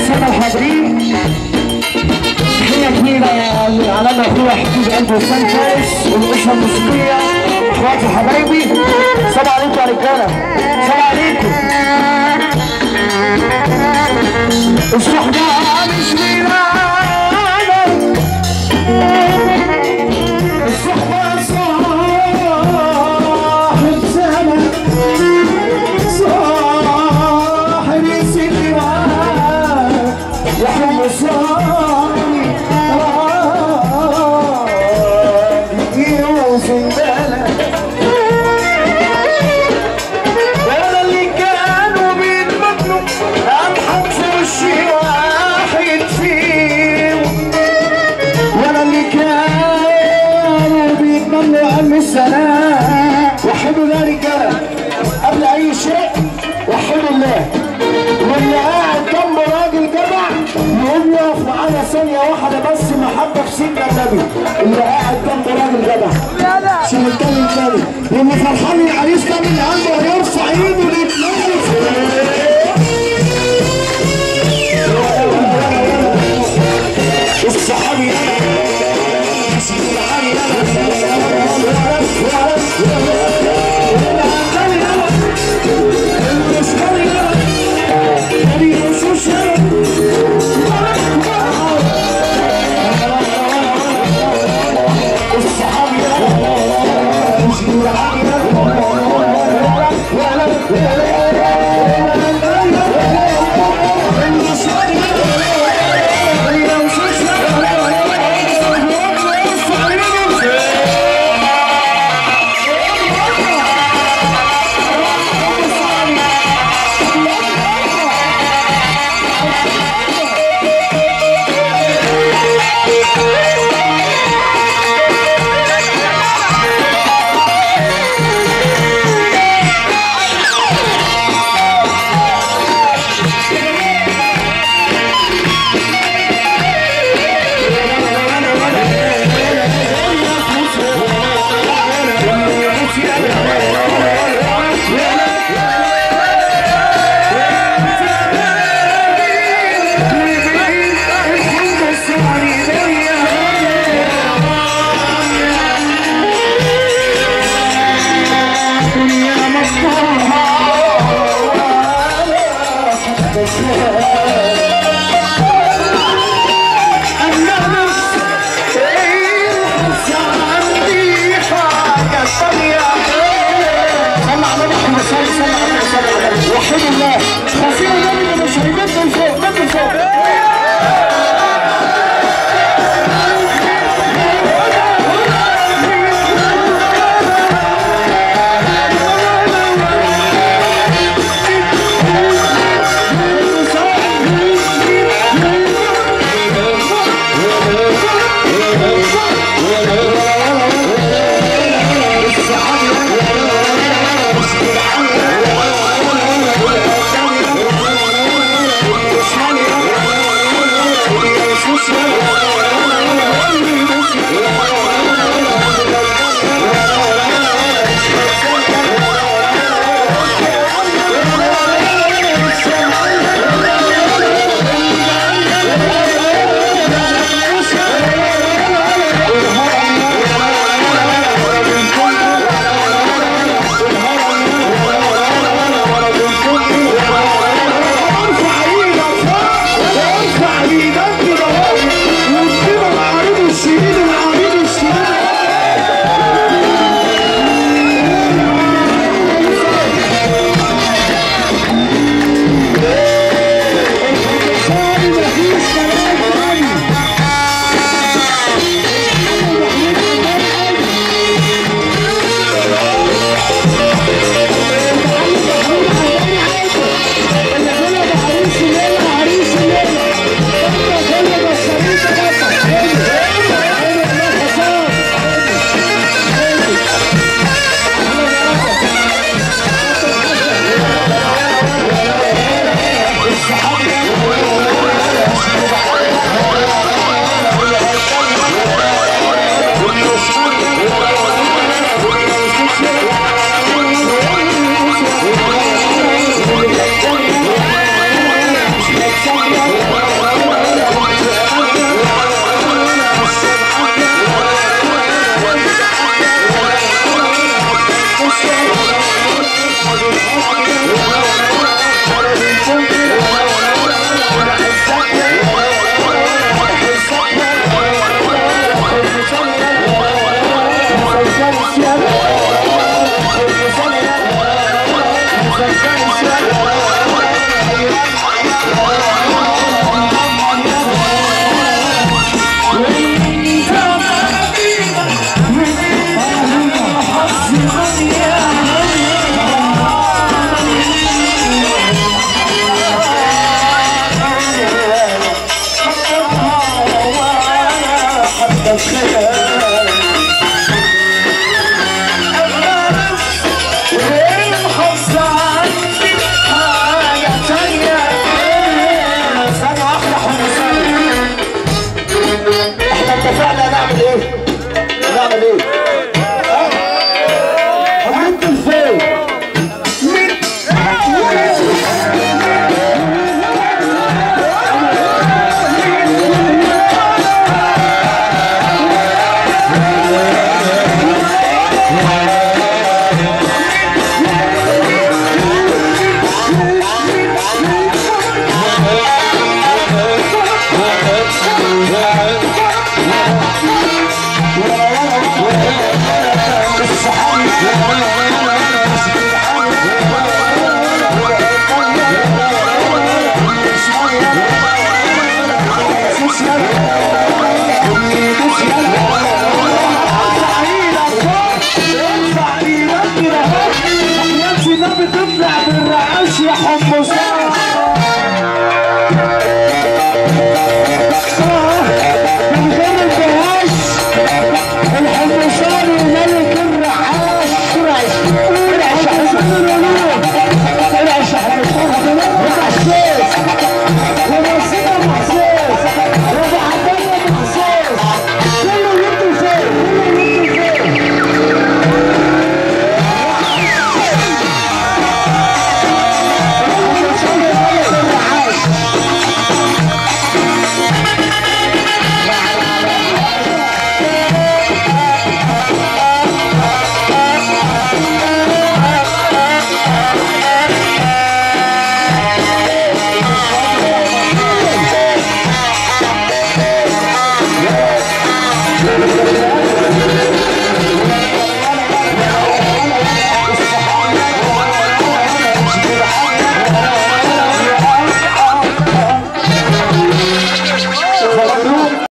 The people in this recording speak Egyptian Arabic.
السادة الحاضرين تحية كبيرة للعلامة أخويا حبيب قلبي وسام فارس والأسرة الموسيقية إخواتي حبايبي سلام عليكم يا رجالة سلام عليكم الصحبة مش ولاية الصحبة صاحب زمن صاحب سنوات وحب صاحبي يوسف بلد انا اللي كانوا بيتبطلوا اضحك في وشي واحد فيهم وانا اللي كانوا بيتمنوا ام السلام وحدوا الله رجاله قبل اي شيء وحدوا الله واللي قاعد جنب راجل جدع يقوم يقف معانا ثانية واحدة بس محبة في سيدنا النبي اللي قاعد جنب راجل جدع عشان نتكلم تاني واللي فرحان العريس ده من عنده هيرفع ايده ليتنفس الصحابي يلا سيدي العالي الخيال أما والحظ عندي حاجة تانية ثانية واحدة حمصان احنا اتفقنا نعمل ايه؟ نعمل ايه؟ ها؟ هننزل فين؟ الصحابي